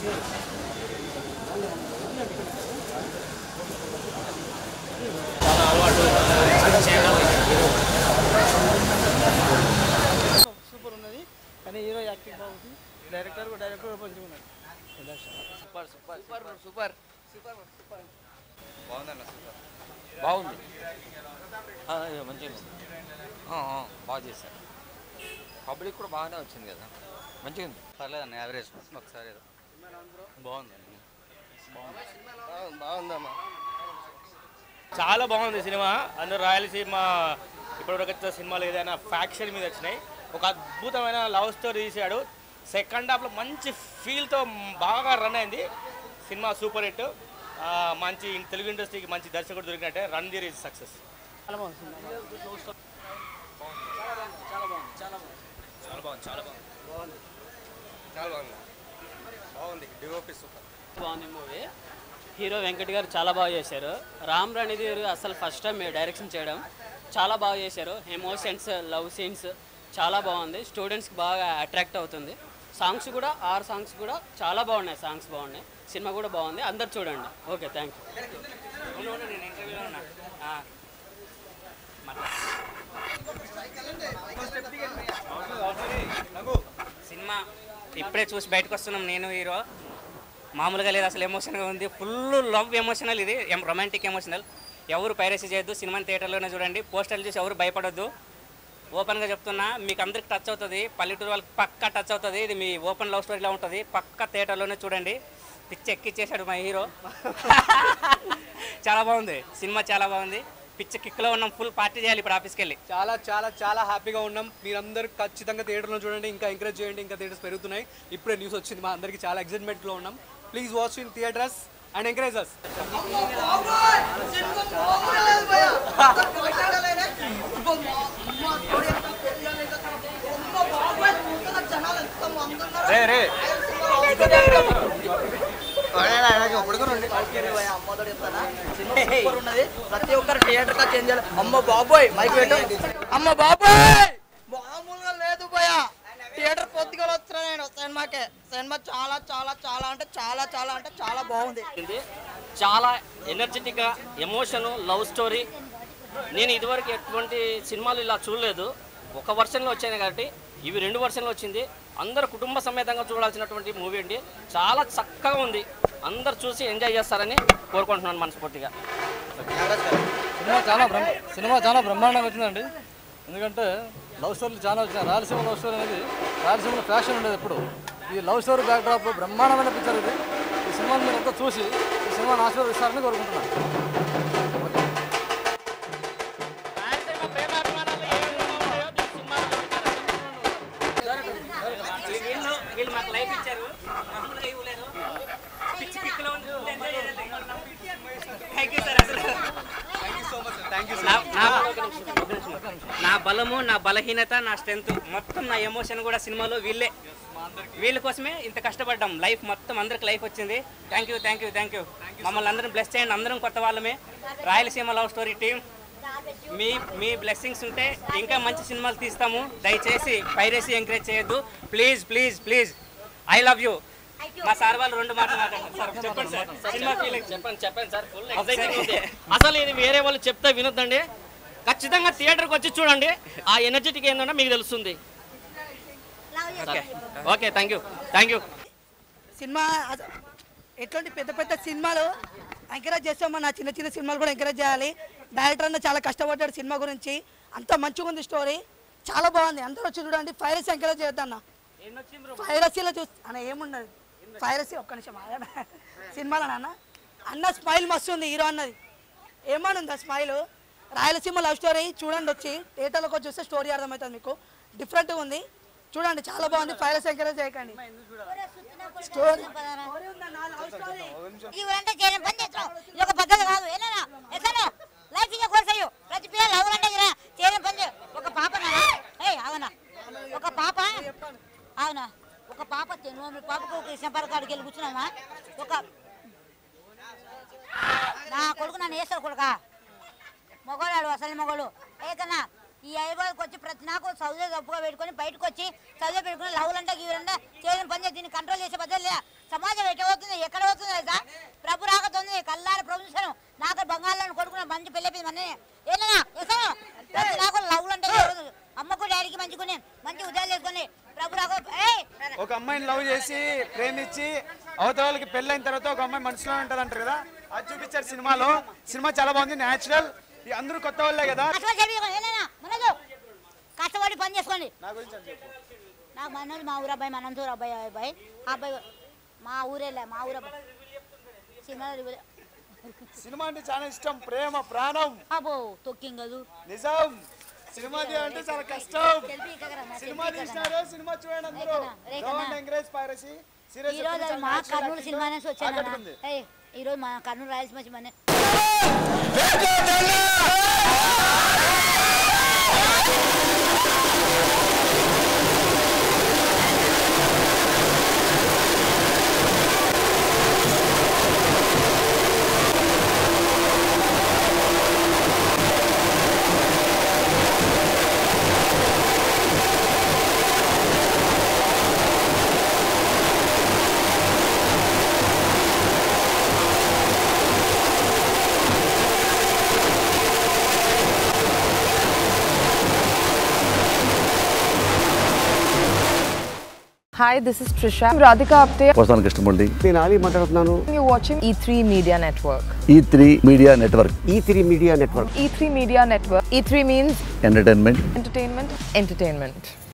Super ఉన్నది కానీ hero acting బాగుంది డైరెక్టర్ కూడా డైరెక్టర్ కూడా మంచిగా ఉన్నాడు super super super super super super బాగుందన్న సూపర్ బాగుంది ఆ, ఏ, మంచిగా ఉంది. ఆ, ఆ, బాగా చేశారు పబ్లిక్ కూడా బాగానే వచ్చింది కదా మంచిగా ఉంది పర్లేదన్న యావరేజ్ ఒకసారి ఏదో బాగుందండి బాగుందమ్మా చాలా బాగుంది సినిమా అందరు రాయలసీమ ఇప్పటివరకు వచ్చిన సినిమాలు ఏదైనా ఫ్యాక్షన్ మీద వచ్చినాయి ఒక అద్భుతమైన లవ్ స్టోరీ తీశాడు సెకండ్ హాఫ్లో మంచి ఫీల్తో బాగా రన్ అయింది సినిమా సూపర్ హిట్ ఆ, మంచి తెలుగు ఇండస్ట్రీకి మంచి దర్శకుడు దొరికినట్టే రన్ దిర్ ఇస్ సక్సెస్ చాలా బాగుంది సినిమా. చాలా బాగుంది బాగుంది డిఓపి సూపర్ బాగుంది మూవీ హీరో వెంకట్ గారు చాలా బాగా చేశారు రామ్ రణధీర్ అసలు ఫస్ట్ టైం డైరెక్షన్ చేయడం చాలా బాగా చేశారు ఎమోషన్స్ లవ్ సీన్స్ చాలా బాగుంది స్టూడెంట్స్కి బాగా అట్రాక్ట్ అవుతుంది సాంగ్స్ కూడా ఆరు సాంగ్స్ కూడా చాలా బాగున్నాయి సాంగ్స్ బాగున్నాయి సినిమా కూడా బాగుంది అందరు చూడండి ఓకే థ్యాంక్ యూ సినిమా ఇప్పుడే చూసి బయటకు వస్తున్నాం నేను హీరో మామూలుగా లేదు అసలు ఎమోషన్గా ఉంది ఫుల్ లవ్ ఎమోషనల్ ఇది రొమాంటిక్ ఎమోషనల్ ఎవరు పైరసీ చేయొద్దు సినిమా థియేటర్లోనే చూడండి పోస్టర్లు చూసి ఎవరు భయపడొద్దు ఓపెన్గా చెప్తున్నా మీకు అందరికి టచ్ అవుతుంది పల్లెటూరు వాళ్ళకి పక్కా టచ్ అవుతుంది ఇది మీ ఓపెన్ లవ్ స్టోరీలా ఉంటుంది పక్క థియేటర్లోనే చూడండి పిచ్చి ఎక్కిచ్చేశాడు మా హీరో చాలా బాగుంది సినిమా చాలా బాగుంది పిచ్చి కిక్లో ఉన్నాం ఫుల్ పార్టీ చేయాలి ఇప్పుడు ఆఫీస్కి వెళ్ళి చాలా చాలా చాలా హ్యాపీగా ఉన్నాం మీరందరూ ఖచ్చితంగా థియేటర్లో చూడండి ఇంకా ఎంకరేజ్ చేయండి ఇంకా థియేటర్స్ పెరుగుతున్నాయి ఇప్పుడే న్యూస్ వచ్చింది మా అందరికీ చాలా ఎక్సైట్మెంట్లో ఉన్నాం please watch in theatres and encourage us రే రే సూపర్ ఉన్నది ప్రతి ఒక్కరు థియేటర్ కా చేంజ్ చేయాలి అమ్మ బాబోయ్ మైక్ పెట్టు అమ్మ బాబోయ్ మామూలుగా లేదు పోయ థియేటర్ పొద్దుగా వస్తున్నా నేను సినిమాకే సినిమా చాలా చాలా చాలా అంటే చాలా చాలా అంటే చాలా బాగుంది ఇది చాలా ఎనర్జెటిక్గా ఎమోషను లవ్ స్టోరీ నేను ఇదివరకు ఎటువంటి సినిమాలు ఇలా చూడలేదు ఒక వర్షన్లో వచ్చాయి కాబట్టి ఇవి రెండు వర్షన్లో వచ్చింది అందరు కుటుంబ సమేతంగా చూడాల్సినటువంటి మూవీ అండి చాలా చక్కగా ఉంది అందరు చూసి ఎంజాయ్ చేస్తారని కోరుకుంటున్నాను మనస్ఫూర్తిగా సినిమా చాలా బ్రహ్మ సినిమా చాలా బ్రహ్మాండంగా వచ్చిందండి ఎందుకంటే లవ్ స్టోరీలు చాలా వచ్చినాయి రాయలసీమ లవ్ స్టోరీ అనేది రాయలసీమలో ఫ్యాషన్ ఉండేది ఎప్పుడు ఈ లవ్ స్టోరీ బ్యాక్డ్రాప్ బ్రహ్మాండమైన పిక్చర్ ఇది ఈ సినిమాని మీరు అంతా చూసి ఈ సినిమాని ఆశీర్వదిస్తారని కోరుకుంటున్నాను వీళ్ళు వీళ్ళు మాకు లైఫ్ ఇచ్చారు మామూలుగా ఇవ్వలేదు పిచ్చి పిచ్చిలో ఉంది. ఎంజాయ్ చేయాలి. Thank you, sir, అసలు. నా- నా- నా బలము నా బలహీనత నా స్ట్రెంత్ మొత్తం నా ఎమోషన్ కూడా సినిమాలో వీళ్ళే వీళ్ళ కోసమే ఇంత కష్టపడ్డాం లైఫ్ మొత్తం అందరికి లైఫ్ వచ్చింది thank you thank you thank you మమ్మల్ని అందరం బ్లెస్ చేయండి అందరం కొత్త వాళ్ళమే రాయలసీమ లవ్ స్టోరీ టీం మీ మీ బ్లెస్సింగ్స్ ఉంటే ఇంకా మంచి సినిమాలు తీస్తాము దయచేసి పైరసీ ఎంకరేజ్ చేయొద్దు please please please I love you మా సార్ వాళ్ళు రెండు మాటలు మాట్లాడండి సార్ చెప్పండి సార్ సినిమా ఫీలింగ్ చెప్పండి చెప్పండి సార్ ఫుల్ ఒకసారి అసలు ఇది వేరే వాళ్ళు చెప్తే వినొద్దండి ఖచ్చితంగా థియేటర్కి వచ్చి చూడండి ఆ ఎనర్జెటిక్ ఏంటంటే మీకు తెలుస్తుంది okay okay thank you thank you సినిమా అస- ఎట్లాంటి పెద్ద పెద్ద సినిమాలు ఎంకరేజ్ చేస్తామో నా చిన్న చిన్న సినిమాలు కూడా ఎంకరేజ్ చేయాలి డైరెక్టర్ అన్న చాలా కష్టపడ్డాడు సినిమా గురించి అంత మంచిగా ఉంది స్టోరీ చాలా బాగుంది అందరూ వచ్చి చూడండి ఫైరసీ ఎంకరేజ్ చేద్దాం ఫైరసీలో చూసి అన్న ఏమున్నది ఫైరసీ ఒక్క నిమిషం ఆగండి. సినిమాలో నాన్న అన్న స్మైల్ మస్తు ఉంది హీరో అన్నది ఏమని ఉంది ఆ స్మైల్ రాయలసీమ లవ్ స్టోరీ చూడండి వచ్చి థియేటర్లోకి వచ్చి చూస్తే స్టోరీ అర్థమవుతుంది మీకు డిఫరెంట్గా ఉంది చూడండి చాలా బాగుంది ఫైరసీ ఎంకరేజ్ చేయకండి స్టోరీ ఇవంటే చేయడం పని చేస్తున్నావు ఇది ఒక పద్ధతి కాదు ఏనా ఎట్లా లైఫ్ ఇక కోర్స్ అయ్యో ప్రతి పిల్లలు అవునంటే కదా చేయడం పని చేయ ఒక పాప ఏ అవునా ఒక పాప అవునా ఒక పాప నువ్వు పాపకు కృష్ణ పరకాడికి వెళ్ళి కూర్చున్నామా ఒక నా కొడుకు నన్ను వేస్తాడు కొడుక మగవాడు అసలు మగవాడు ఏకన్నా ఈ ఐబాద్కి వచ్చి ప్రతి నాకు చదువు తప్పుగా పెట్టుకొని బయటకు వచ్చి చదువు పెట్టుకుని లవ్లు అంటే గీవులంటే చేయడం పని చేసి దీన్ని కంట్రోల్ చేసే పద్ధతి లే సమాజం ఎక్కడ పోతుంది ఎక్కడ పోతుంది తెలుసా ప్రభు రాకతుంది కల్లారి ప్రొఫెషన్ నాకు బంగాళాలను కొడుకున్న మంచి పెళ్ళి మన ఏనా ఎసను ప్రతి నాకు లవ్లు అంటే ఎవరు? అమ్మకు డాడీకి మంచుకుని మంచి ఉద్యోగాలు చేసుకొని ప్రభు రాక ఏయ్ ఒక అమ్మాయిని లవ్ చేసి ప్రేమించి అవతల వాళ్ళకి పెళ్ళైన తర్వాత ఒక అమ్మాయి మనసులో ఉంటుంది అంటారు కదా అది చూపించారు సినిమాలో సినిమా చాలా బాగుంది న్యాచురల్ అందరూ కొత్త వాళ్ళే కదా కష్టపడి చదివి ఏనా మనదు కష్టపడి పని చేసుకోండి నా గురించి అని చెప్పు నాకు మనది మా ఊరు అబ్బాయి మనంతూరు అబ్బాయి ఆ అబ్బాయి ఆ అబ్బాయి మా ఊరేలే మా ఊరు అబ్బాయి సినిమా సినిమా అంటే చాలా ఇష్టం ప్రేమ ప్రాణం అబ్బో తొక్కింగదు నిజం సినిమా తీయాలంటే చాలా కష్టం సినిమా తీసినారు సినిమా చూడండి అందరూ డోంట్ ఎంకరేజ్ పైరసీ ఈ రోజు మా కర్నూలు సినిమా నుంచి వచ్చాను ఏయ్, ఈ రోజు మా కర్నూలు రాయలసీమ సినిమానే Hi, this is Trisha. I'm Radhika Apte. వస్తాను కృష్ణమూర్తి నేను ఆలీ మాట్లాడుతున్నాను You're watching E3 Media Network. E three media network E three media network E3 Media Network. E3 means entertainment entertainment, entertainment.